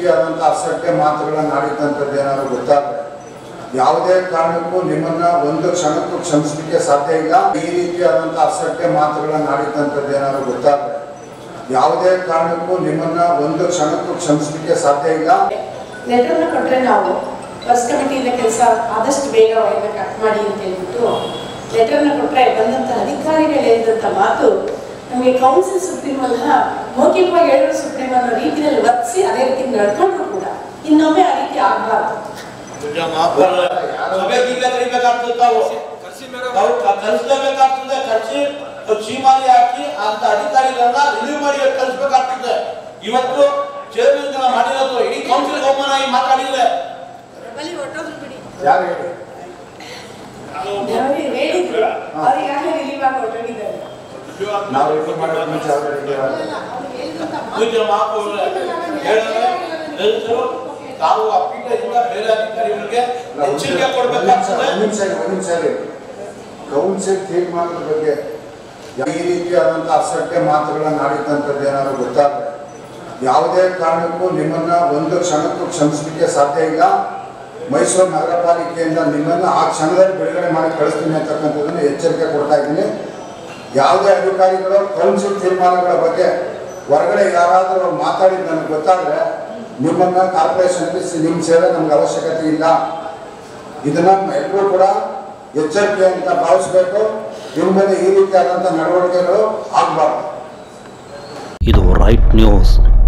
ರೀತಿಯಾದಂಥ ಅಸಡ್ಡೆ ಮಾತುಗಳನ್ನು ಆಡಿದಂಥದ್ದು ಏನಾದ್ರು ಗೊತ್ತಾದ್ರೆ ಯಾವುದೇ ಕಾರಣಕ್ಕೂ ನಿಮ್ಮನ್ನ ಒಂದು ಕ್ಷಣಕ್ಕೂ ಕ್ಷಮಿಸಲಿಕ್ಕೆ ಸಾಧ್ಯ ಇಲ್ಲ ಈ ರೀತಿಯಾದಂಥ ಅಸಡ್ಡೆ ಮಾತುಗಳನ್ನು ಆಡಿದಂಥದ್ದು ಏನಾದ್ರು ಗೊತ್ತಾದ್ರೆ ಯಾವುದೇ ಕಾರಣಕ್ಕೂ ನಿಮ್ಮನ್ನ ಒಂದು ಕ್ಷಣಕ್ಕೂ ಕ್ಷಮಿಸಲಿಕ್ಕೆ ಸಾಧ್ಯ ಇಲ್ಲ ಲೆಟರ್ನ ಕೊಟ್ಟರೆ ನಾವು ಬಸ್ ಕಮಿಟಿಯಿಂದ ಕೆಲಸ ಆದಷ್ಟು ಬೇಗ ಅವನ್ನ ಕಟ್ ಮಾಡಿ ಅಂತ ಹೇಳ್ಬಿಟ್ಟು ಲೆಟರ್ನ ಕೊಟ್ಟರೆ ಬಂದಂಥ ಅಧಿಕಾರಿಗಳು ಹೇಳಿದಂಥ ಮಾತು ನಮಗೆ ಕೌನ್ಸಿಲ್ ಸುಪ್ರೀಂ ಅಲ್ಲ ಮೌಖಿಕವಾಗಿ ಹೇಳಿದ್ರು ಸುಪ್ರೀಂ ಅನ್ನೋ ರೀತಿಯಲ್ಲಿ ವರ್ತಿಸಿ ಅದೇ ರೀತಿ ನಡ್ಕೊಂಡ್ರು ಕೂಡ ಇನ್ನೊಮ್ಮೆ ಆ ರೀತಿ ಆಗಬಾರ್ದು ಸಭೆಗೆ ಈಗ ಕರಿಬೇಕಾಗ್ತದೆ ತಾವು ತಾವು ಕ- ಕಳಿಸ್ಲೇಬೇಕಾಗ್ತದೆ ಕಳಿಸಿ ಚೀಮಾರಿ ಹಾಕಿ ಅಂತ ಅಧಿಕಾರಿಗಳನ್ನ ರಿಲೀವ್ ಮಾಡಿ ಕಳಿಸ್ಬೇಕಾಗ್ತದೆ ಇವತ್ತು ಚೇರ್ಮನ್ ಮಾಡಿರೋದು ಇಡೀ ಕೌನ್ಸಿಲ್ ಅವಮಾನ ಆಗಿ ಮಾತಾಡಿದ್ರೆ ಯಾರು ಹೇಳಿ ನಮಗೆ ಹೇಳಿದ್ರು ಅವ್ರಿಗಾಗಲೇ ರಿಲೀವ್ ಆಗಿ ಹೊರಟೋಗಿದ್ದಾರೆ ನಾವು ಇದು ಮಾಡೋದು ಮುಂಚೆ ಅವರಿಗೆ ಪೂಜ್ಯ ಮಹಾಪೌರರೇ ಹೇಳಿದ್ರೆ ರೈತರು ತಾವು ಆ ಪೀಠದಿಂದ ಬೇರೆ ಅಧಿಕಾರಿಗಳಿಗೆ ಎಚ್ಚರಿಕೆ ಕೊಡ್ಬೇಕಾಗ್ತದೆ ಒಂದು ನಿಮಿಷ ಒಂದು ನಿಮಿಷ ಇರಿ. ಕೌನ್ಸಿಲ್ ತೀರ್ಮಾನದ ಬಗ್ಗೆ ಈ ರೀತಿಯಾದಂಥ ಅಸಡ್ಡೆ ಮಾತುಗಳನ್ನು ಆಡಿದಂಥದ್ದು ಏನಾದ್ರು ಗೊತ್ತಾದ್ರೆ ಯಾವುದೇ ಕಾರಣಕ್ಕೂ ನಿಮ್ಮನ್ನ ಒಂದು ಕ್ಷಣಕ್ಕೂ ಕ್ಷಮಿಸಲಿಕ್ಕೆ ಸಾಧ್ಯ ಇಲ್ಲ ಮೈಸೂರು ನಗರ ಪಾಲಿಕೆಯಿಂದ ನಿಮ್ಮನ್ನ ಆ ಕ್ಷಣದಲ್ಲಿ ಬಿಡುಗಡೆ ಮಾಡಿ ಕಳಿಸ್ತೀನಿ ಅಂತಕ್ಕಂಥದ್ದನ್ನು ಎಚ್ಚರಿಕೆ ಕೊಡ್ತಾ ಇದ್ದೀನಿ ಯಾವುದೇ ಅಧಿಕಾರಿಗಳು ಕೌನ್ಸಿಲ್ ತೀರ್ಮಾನಗಳ ಬಗ್ಗೆ ಹೊರಗಡೆ ಯಾರಾದರೂ ಮಾತಾಡಿದ್ದು ನನಗೆ ಗೊತ್ತಾದ್ರೆ ನಿಮ್ಮನ್ನ ಕಾರ್ಪೊರೇಷನ್ಗೆ ನಿಮ್ಮ ಸೇವೆ ನಮ್ಗೆ ಅವಶ್ಯಕತೆ ಇಲ್ಲ ಇದನ್ನ ಎಲ್ಲರೂ ಕೂಡ ಎಚ್ಚರಿಕೆ ಅಂತ ಭಾವಿಸಬೇಕು ಇನ್ಮೇಲೆ ಈ ರೀತಿಯಾದಂಥ ನಡವಳಿಕೆಗಳು ಆಗಬಾರ್ದು ಇದು ರೈಟ್ ನ್ಯೂಸ್